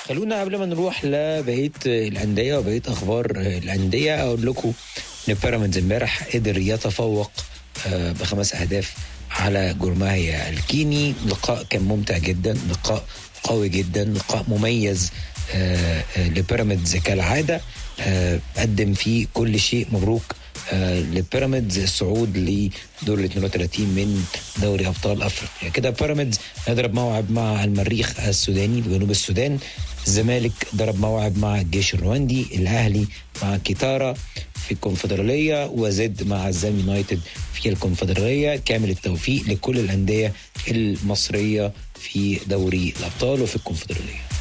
خلونا قبل ما نروح لبقيه الانديه وبقيه اخبار الانديه اقول لكم ان بيراميدز امبارح قدر يتفوق آه، بخمس اهداف على جورماهيا الكيني لقاء كان ممتع جدا لقاء قوي جدا لقاء مميز آه، آه، لبيراميدز كالعاده آه، قدم فيه كل شيء مبروك آه، لبيراميدز الصعود لدور ال 32 من دوري ابطال افريقيا كده بيراميدز هيضرب موعد مع المريخ السوداني في جنوب السودان الزمالك ضرب موعد مع الجيش الرواندي الاهلي مع كيتارا في الكونفدراليه وزد مع الزام يونايتد في الكونفدراليه كامل التوفيق لكل الانديه المصريه في دوري الابطال وفي الكونفدراليه